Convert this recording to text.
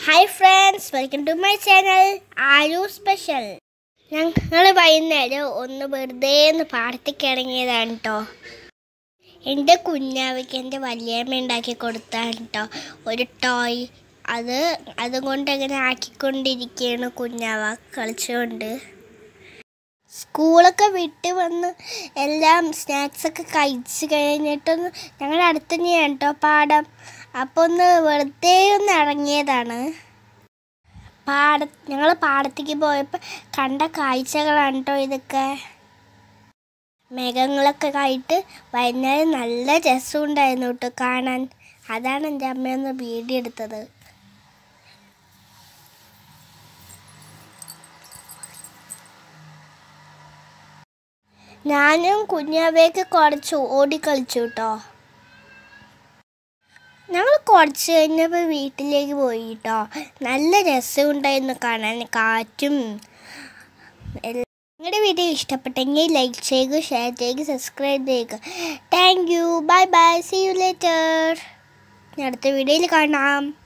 Hi friends welcome to my channel ആരു special ഞങ്ങൾ വൈകുന്നേരം ഒന്ന് വെറുതെ ഒന്ന് പാടത്തേക്ക് ഇറങ്ങിയതാണ് കേട്ടോ എൻ്റെ കുഞ്ഞാവയ്ക്ക് എൻ്റെ വലിയമ്മ ഉണ്ടാക്കി കൊടുത്താണ് കേട്ടോ ഒരു ടോയ് അത് അതുകൊണ്ട് അങ്ങനെ ആക്കിക്കൊണ്ടിരിക്കുകയാണ് കുഞ്ഞാവ കളിച്ചുകൊണ്ട് സ്കൂളൊക്കെ വിട്ട് വന്ന് എല്ലാം സ്നാക്സൊക്കെ കഴിച്ച് കഴിഞ്ഞിട്ടൊന്ന് ഞങ്ങളുടെ അടുത്ത് തന്നെയാണ് കേട്ടോ പാടം അപ്പോൾ ഒന്ന് വെറുതെ ഒന്ന് ഇറങ്ങിയതാണ് പാട ഞങ്ങൾ പാടത്തേക്ക് പോയപ്പോൾ കണ്ട കാഴ്ചകളാണ് കേട്ടോ ഇതൊക്കെ മേഘങ്ങളൊക്കെ ആയിട്ട് വൈകുന്നേരം നല്ല രസമുണ്ടായിരുന്നു കേട്ടോ കാണാൻ അതാണ് എൻ്റെ അമ്മയൊന്ന് വീഡിയോ എടുത്തത് ഞാനും കുഞ്ഞാവേക്ക് കുറച്ച് ഓടിക്കളിച്ചു കേട്ടോ ഞങ്ങൾ കുറച്ച് കഴിഞ്ഞപ്പോൾ വീട്ടിലേക്ക് പോയി കേട്ടോ നല്ല രസമുണ്ടായിരുന്നു കാണാൻ കാറ്റും എല്ലാം. നിങ്ങളുടെ വീഡിയോ ഇഷ്ടപ്പെട്ടെങ്കിൽ ലൈക്ക് ചെയ്യുക ഷെയർ ചെയ്യുക സബ്സ്ക്രൈബ് ചെയ്യുക thank you bye bye see you later അടുത്ത വീഡിയോയിൽ കാണാം